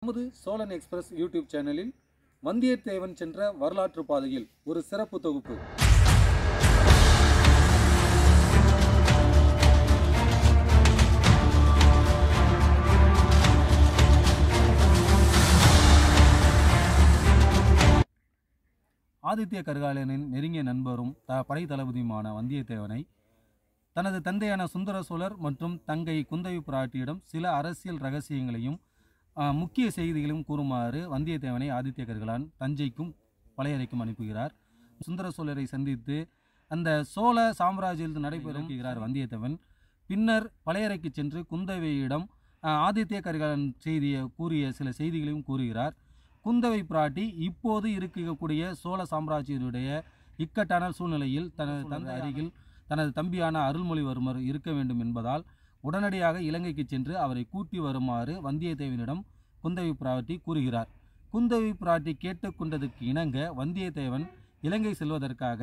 நமது Cholan express YouTube சேனலில் வந்தியத்தேவன் சென்ற வரலாற்று பாதையில் ஒரு சிறப்பு தொகுப்பு ஆதித்ய கரிகாலனின் நெருங்கிய நண்பரும் த படை தளபதியுமான வந்தியத்தேவனை தனது தந்தையான சுந்தர சோழர் மற்றும் தங்கை குந்தவி பிராட்டியிடம் சில அரசியல் ரகசியங்களையும் ஆ, முக்கிய செய்திகளையும் கூறுமாறு வந்தியத்தேவனை ஆதித்ய கரிகாலன் தஞ்சைக்கும் பழையறைக்கும் அனுப்புகிறார் சுந்தர சோழரை சந்தித்து அந்த சோழ சாம்ராஜ்யத்தில் நடைபெறுகிறார் வந்தியத்தேவன் பின்னர் பழையறைக்கு சென்று குந்தவையிடம் ஆ, ஆதித்ய கரிகாலன் செய்திய கூறிய சில செய்திகளையும் கூறுகிறார் குந்தவை பிராட்டி இப்போது இருக்கக்கூடிய சோழ சாம்ராஜ்யத்துடைய இக்கட்டான சூழ்நிலையில் தனது தந்தை அருகில் தனது தம்பியான அருள்மொழிவர்மர் இருக்க வேண்டும் என்பதால் உடனடியாக இலங்கைக்கு சென்று அவரை கூட்டி வருமாறு வந்தியத்தேவனிடம் குந்தவி பிராட்டி கூறுகிறார் குந்தவி பிராட்டி கேட்டுக்கொண்டதற்கு இணங்க வந்தியத்தேவன் இலங்கை செல்வதற்காக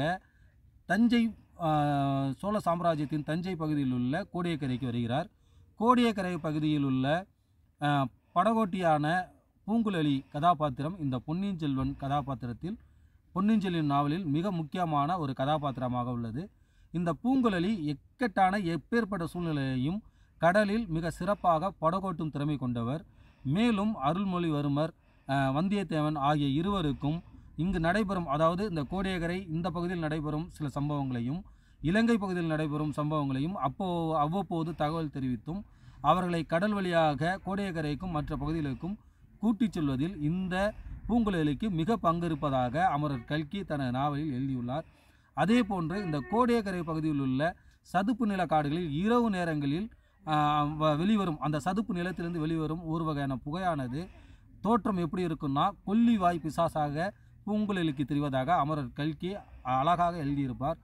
தஞ்சை ஆ, சோழ சாம்ராஜ்யத்தின் தஞ்சை பகுதியில் உள்ள கோடியக்கரைக்கு வருகிறார் கோடியக்கரை பகுதியில் உள்ள ஆ, படகோட்டியான பூங்குழலி கதாபாத்திரம் இந்த பொன்னியின் செல்வன் கதாபாத்திரத்தில் பொன்னியின் செல்வன் நாவலில் மிக முக்கியமான ஒரு கதாபாத்திரமாக உள்ளது இந்த பூங்குழலி எக்கட்டான எப்பேற்பட்ட சூழ்நிலையையும் கடலில் மிக சிறப்பாக படகோட்டும் திறமை கொண்டவர் மேலும் அருள்மொழிவர்மர் அஹ், வந்தியத்தேவன் ஆகிய இருவருக்கும் இங்கு நடைபெறும் அதாவது இந்த கோடியக்கரை இந்த பகுதியில் நடைபெறும் சில சம்பவங்களையும் இலங்கை பகுதியில் நடைபெறும் சம்பவங்களையும் அப்போ அவ்வப்போது தகவல் தெரிவித்தும் அவர்களை கடல் வழியாக கோடியக்கரைக்கும் மற்ற பகுதிகளுக்கும் கூட்டிச் செல்வதில் இந்த பூங்குழலிக்கு மிக பங்கு இருப்பதாக அமரர் கல்கி தனது நாவலில் எழுதியுள்ளார் அதே போன்று இந்த கோடியக்கரை பகுதியில் உள்ள சதுப்பு நில காடுகளில் இரவு நேரங்களில் ஆஹ், வ- வெளிவரும் அந்த சதுப்பு நிலத்திலிருந்து வெளிவரும் ஒரு வகையான புகையானது தோற்றம் எப்படி இருக்குன்னா கொல்லி வாய் பிசாசாக பூங்குழலிக்கு தெரிவதாக அமரர் கல்கி அழகாக எழுதியிருப்பார்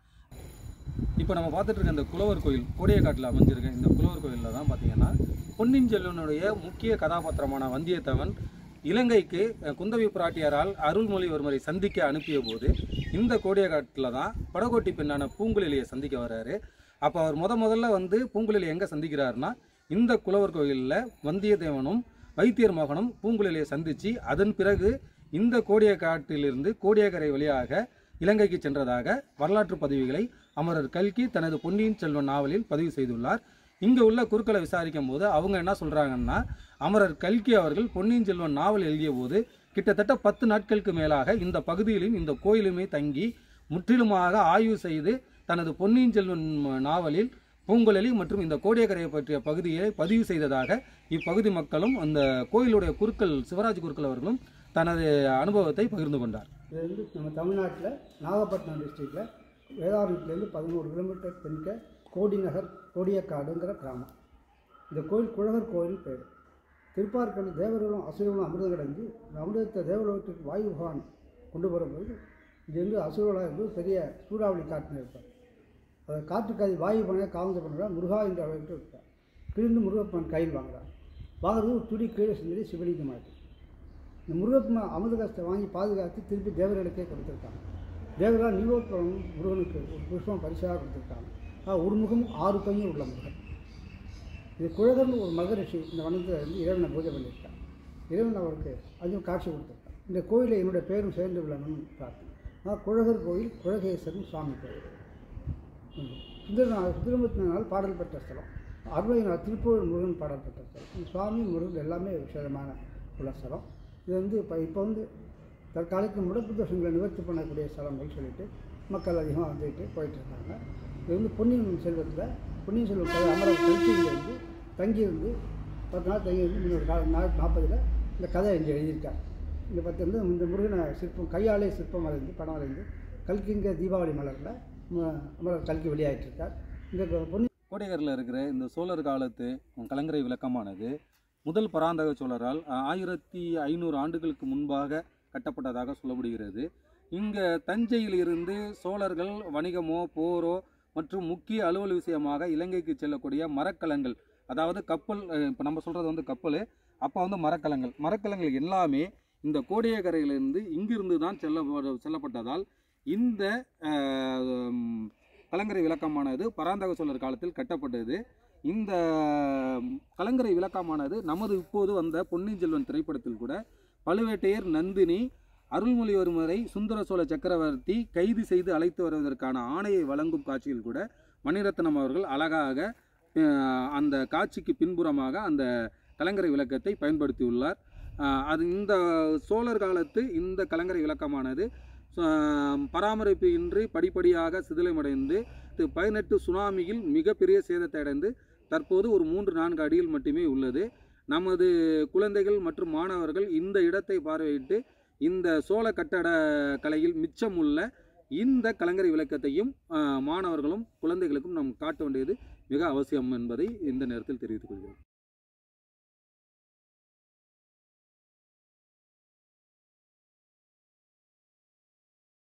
இப்போ நம்ம பார்த்துட்டு இருக்க இந்த குலவர் கோயில் கோடியக்காட்டில் அமைஞ்சிருக்க இந்த குலவர் கோயிலில் தான் பார்த்தீங்கன்னா பொன்னியின் செல்வனுடைய முக்கிய கதாபாத்திரமான வந்தியத்தேவன் இலங்கைக்கு அஹ், குந்தவி பிராட்டியாரால் அருள்மொழிவர்மரை சந்திக்க அனுப்பிய போது இந்த கோடியக்காட்டில் தான் படகோட்டி பெண்ணான பூங்குழலியை சந்திக்க வர்றாரு அப்போ அவர் முத முதல்ல வந்து பூங்குழலி எங்கே சந்திக்கிறாருன்னா இந்த குலவர் கோயிலில் வந்தியத்தேவனும் வைத்தியர் மகனும் பூங்குழலியை சந்தித்து அதன் பிறகு இந்த கோடியக்காட்டிலிருந்து கோடியக்கரை வழியாக இலங்கைக்கு சென்றதாக வரலாற்று பதிவுகளை அமரர் கல்கி தனது பொன்னியின் செல்வன் நாவலில் பதிவு செய்துள்ளார் இங்கே உள்ள குறுக்களை விசாரிக்கும் போது அவங்க என்ன சொல்கிறாங்கன்னா அமரர் கல்கி அவர்கள் பொன்னியின் செல்வன் நாவல் எழுதிய போது கிட்டத்தட்ட பத்து நாட்களுக்கு மேலாக இந்த பகுதியிலும் இந்த கோயிலுமே தங்கி முற்றிலுமாக ஆய்வு செய்து தனது பொன்னியின் செல்வன் நாவலில் பூங்குழலி மற்றும் இந்த கோடியக்கரையை பற்றிய பகுதியை பதிவு செய்ததாக இப்பகுதி மக்களும் அந்த கோயிலுடைய குருக்கள் சிவராஜ் குருக்கள் அவர்களும் தனது அனுபவத்தை பகிர்ந்து கொண்டார் இது வந்து நம்ம தமிழ்நாட்டில் நாகப்பட்டினம் டிஸ்ட்ரிக்டில் வேதாரண்யத்துலேருந்து பதினோரு கிலோமீட்டர் தென்க கோடிநகர் கோடியக்காடுங்கிற கிராமம் இந்த கோயில் குழகர் கோயில் பேர் திருப்பார்கடல் தேவர்களும் அசுரர்களும் அமிர்தம் கிடந்து இந்த அமிர்தத்தை தேவலோகத்துக்கு வாயு பகவான் கொண்டு வரும்போது இது வந்து அசுரர்களாக இருந்து பெரிய சூறாவளி காற்றுன்னு இருப்பார் அதை காற்றுக்காதி வாயு பண்ண காவந்து பண்ணுறா முருகா என்று அவர்கிட்ட இருப்பார் கிழிந்து முருகப்பன் கையில் வாங்குறார் வாங்குறது ஒரு துடி கீழே செஞ்சு சிவலிங்கமாயிட்டு இந்த முருகப்பன் அமிர்த கஷ்டத்தை வாங்கி பாதுகாத்து திருப்பி தேவர்களுக்கே கொடுத்துருக்காங்க தேவர்களால் நீலோத்பவன் முருகனுக்கு ஒரு புஷ்பம் பரிசாக கொடுத்துருக்காங்க ஆ, ஒரு முகம் ஆறு கையும் உள்ள முருகன் இது குழகர்னு ஒரு மகரிஷி இந்த வனத்தில் இருந்து இறைவனை பூஜை பண்ணியிருக்கான் இறைவன் அவருக்கு அதுவும் காட்சி கொடுத்துருக்கான் இந்த கோயிலில் என்னுடைய பேரும் சேர்ந்து விளங்கணும்னு பிரார்த்தனை ஆ, குழகர் கோயில் குழகேஸ்வரன் சுவாமி கோயில் சுந்தரநாள் சுந்தரமூர்த்தி நாள் பாடல் பெற்ற ஸ்தலம் அறுபது நாள் திருப்பூர் முருகன் பாடல் பெற்ற ஸ்தலம் இந்த சுவாமி முருகன் எல்லாமே விசேஷமான உள்ள ஸ்தலம் இது வந்து இப்போ இப்போ வந்து தற்காலிக முடக்கு தோஷங்களை நிவர்த்தி பண்ணக்கூடிய ஸ்தலங்கள் சொல்லிட்டு மக்கள் அதிகமாக வந்துட்டு போயிட்டு இருக்காங்க இது வந்து பொன்னியின் செல்வத்தில் பொன்னியின் செல்வம் கதை அமரர் கல்வி இங்கே வந்து தங்கி இருந்து பத்து நாள் தங்கி இருந்து முன்னூறு கால நாள் நாற்பதில் இந்த கதை இங்கே எழுதியிருக்கார் இந்த பத்து வந்து இந்த முருகனை சிற்பம் கையாலே சிற்பம் வரைந்து படம் வரைந்து கல்கிங்க தீபாவளி மலரில் ம- அமரர் கல்கி வெளியாகிட்டு இருக்கார் இந்த பொன்னி கோடியக்கரில் இருக்கிற இந்த சோழர் காலத்து கலங்கரை விளக்கமானது முதல் பராந்தக சோழரால் அஹ், ஆயிரத்தி ஐநூறு ஆண்டுகளுக்கு முன்பாக கட்டப்பட்டதாக சொல்லப்படுகிறது இங்கே தஞ்சையில் இருந்து சோழர்கள் வணிகமோ போரோ மற்றும் முக்கிய அலுவல் விஷயமாக இலங்கைக்கு செல்லக்கூடிய மரக்கலங்கள் அதாவது கப்பல் இப்போ நம்ம சொல்கிறது வந்து கப்பல் அப்போ வந்து மரக்கலங்கள் மரக்கலங்கள் எல்லாமே இந்த கோடியக்கரையிலிருந்து இங்கிருந்து தான் செல்ல செல்லப்பட்டதால் இந்த அஹ், கலங்கரை விளக்கமானது பராந்தக சோழர் காலத்தில் கட்டப்பட்டது இந்த கலங்கரை விளக்கமானது நமது இப்போது வந்த பொன்னியின் செல்வன் திரைப்படத்தில் கூட பழுவேட்டையர் நந்தினி அருள்மொழிவர்மரை சுந்தர சோழ சக்கரவர்த்தி கைது செய்து அழைத்து வருவதற்கான ஆணையை வழங்கும் காட்சியில் கூட மணிரத்னம் அவர்கள் அழகாக அஹ், அந்த காட்சிக்கு பின்புறமாக அந்த கலங்கரை விளக்கத்தை பயன்படுத்தியுள்ளார் அஹ், அது இந்த சோழர் காலத்து இந்த கலங்கரை விளக்கமானது அஹ், பராமரிப்பு இன்றி படிப்படியாக சிதிலமடைந்து தி- பதினெட்டு சுனாமியில் மிகப்பெரிய சேதத்தை அடைந்து தற்போது ஒரு மூன்று நான்கு அடியில் மட்டுமே உள்ளது நமது குழந்தைகள் மற்றும் மாணவர்கள் இந்த இடத்தை பார்வையிட்டு இந்த சோழ கட்டட கலையில் மிச்சமுள்ள இந்த கலங்கரை விளக்கத்தையும் அஹ், மாணவர்களும் குழந்தைகளுக்கும் நாம் காட்ட வேண்டியது மிக அவசியம் என்பதை இந்த நேரத்தில் தெரிவித்துக் கொள்கிறோம்